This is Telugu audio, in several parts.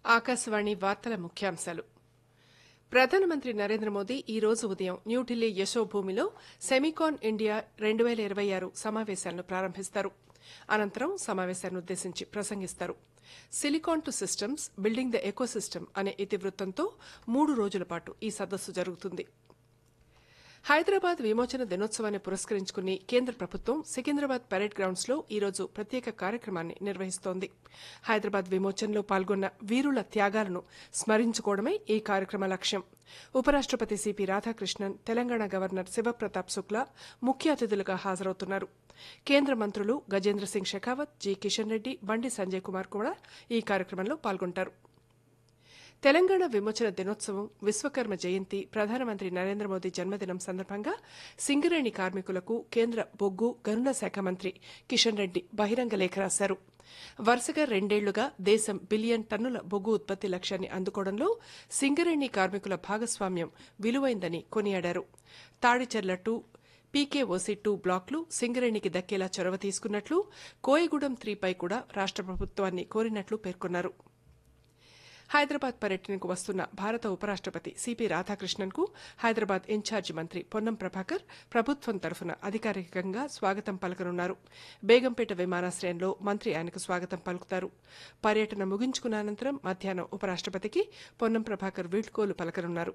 ఆకాశవాణి వార్తల ముఖ్యాంశాలు ప్రధానమంత్రి నరేంద్ర మోదీ ఈ రోజు ఉదయం న్యూఢిల్లీ యశోభూమిలో సెమికాన్ ఇండియా రెండు వేల ఇరవై ఆరు సమావేశాలను ప్రారంభిస్తారు అనంతరం సమావేశాన్ని ఉద్దేశించి ప్రసంగిస్తారు silicon to systems building the ecosystem అనే ఇతివృత్తంతో మూడు రోజుల పాటు ఈ సదస్సు జరుగుతుంది హైదరాబాద్ విమోచన దినోత్సవాన్ని పురస్కరించుకుని కేంద్ర ప్రభుత్వం సికింద్రాబాద్ పరేడ్ గ్రౌండ్స్ లో ఈ రోజు ప్రత్యేక కార్యక్రమాన్ని నిర్వహిస్తోంది హైదరాబాద్ విమోచనలో పాల్గొన్న వీరుల త్యాగాలను స్మరించుకోవడమే ఈ కార్యక్రమ లక్ష్యం ఉపరాష్టపతి సిపి రాధాకృష్ణన్ తెలంగాణ గవర్నర్ శివప్రతాప్ శుక్లా ముఖ్య అతిథులుగా హాజరవుతున్నారు కేంద్ర మంత్రులు గజేంద్ర సింగ్ షెకావత్ జి కిషన్ రెడ్డి బండి సంజయ్ కుమార్ కూడా ఈ కార్యక్రమంలో పాల్గొంటారు తెలంగాణ విమోచన దినోత్సవం విశ్వకర్మ జయంతి ప్రధానమంత్రి నరేంద్ర మోదీ జన్మదినం సందర్భంగా సింగరేణి కార్మికులకు కేంద్ర బొగ్గు గనుల శాఖ మంత్రి కిషన్ రెడ్డి బహిరంగ లేఖ రాశారు వరుసగా రెండేళ్లుగా దేశం బిలియన్ టన్నుల బొగ్గు ఉత్పత్తి లక్ష్యాన్ని అందుకోవడంలో సింగరేణి కార్మికుల భాగస్వామ్యం విలువైందని కొనియాడారు తాడిచెర్ల టూ పీకేఓసీ టూ బ్లాక్లు సింగరేణికి దక్కేలా చొరవ తీసుకున్నట్లు కోయగూడెం త్రీపై కూడా రాష్ట ప్రభుత్వాన్ని కోరినట్లు పేర్కొన్నారు హైదరాబాద్ పర్యటనకు వస్తున్న భారత ఉపరాష్టపతి సిపి రాధాకృష్ణన్ కు హైదరాబాద్ ఇన్ఛార్జి మంత్రి పొన్నం ప్రభాకర్ ప్రభుత్వం తరఫున అధికారికంగా స్వాగతం పలకనున్నారు బేగంపేట విమానాశ్రయంలో మంత్రి ఆయనకు స్వాగతం పలుకుతారు పర్యటన ముగించుకున్న అనంతరం మధ్యాహ్నం ఉపరాష్టపతికి పొన్నం ప్రభాకర్ వీడ్కోలు పలకనున్నారు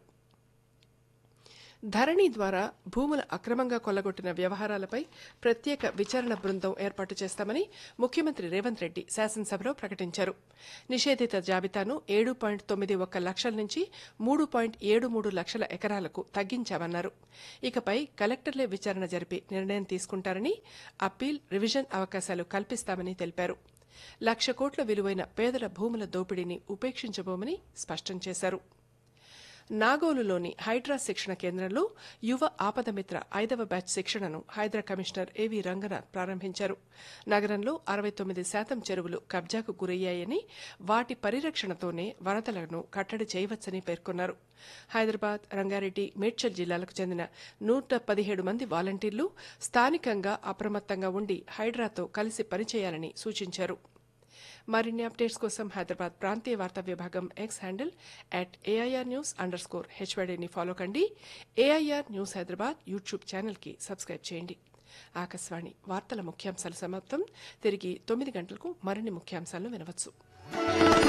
ధరణి ద్వారా భూముల అక్రమంగా కొల్లగొట్టిన వ్యవహారాలపై ప్రత్యేక విచారణ బృందం ఏర్పాటు చేస్తామని ముఖ్యమంత్రి రేవంత్ రెడ్డి శాసనసభలో ప్రకటించారు నిషేధిత జాబితాను ఏడు పాయింట్ తొమ్మిది ఒక్క లక్షల నుంచి మూడు పాయింట్ ఏడు మూడు లక్షల ఎకరాలకు తగ్గించామన్నారు ఇకపై కలెక్టర్లే విచారణ జరిపి నిర్ణయం తీసుకుంటారని అప్పీల్ రివిజన్ అవకాశాలు కల్పిస్తామని తెలిపారు లక్ష కోట్ల విలువైన పేదల భూముల దోపిడీని ఉపేక్షించబోమని స్పష్టం చేశారు నాగోలులోని హైడ్రా శిక్షణ కేంద్రంలో యువ ఆపదమిత్ర ఐదవ బ్యాచ్ శిక్షణను హైదరా కమిషనర్ ఏవి రంగనాథ్ ప్రారంభించారు నగరంలో అరవై తొమ్మిది శాతం చెరువులు కబ్జాకు గురయ్యాయని వాటి పరిరక్షణతోనే వరదలను కట్టడి చేయవచ్చని పేర్కొన్నారు హైదరాబాద్ రంగారెడ్డి మేడ్చల్ జిల్లాలకు చెందిన నూట పదిహేడు మంది వాలంటీర్లు స్థానికంగా అప్రమత్తంగా ఉండి హైడ్రాతో కలిసి పనిచేయాలని సూచించారు మరిన్ని అప్డేట్స్ కోసం హైదరాబాద్ ప్రాంతీయ వార్తా విభాగం X handle at AIR news underscore హెచ్వైడీని ఫాలో కండి ఏఐఆర్ న్యూస్ హైదరాబాద్ యూట్యూబ్ ఛానల్కి సబ్స్క్రైబ్ చేయండి ఆకాశవాణి వార్తల ముఖ్యాంశాలు సమాప్తం తిరిగి తొమ్మిది గంటలకు మరిన్ని ముఖ్యాంశాలను వినవచ్చు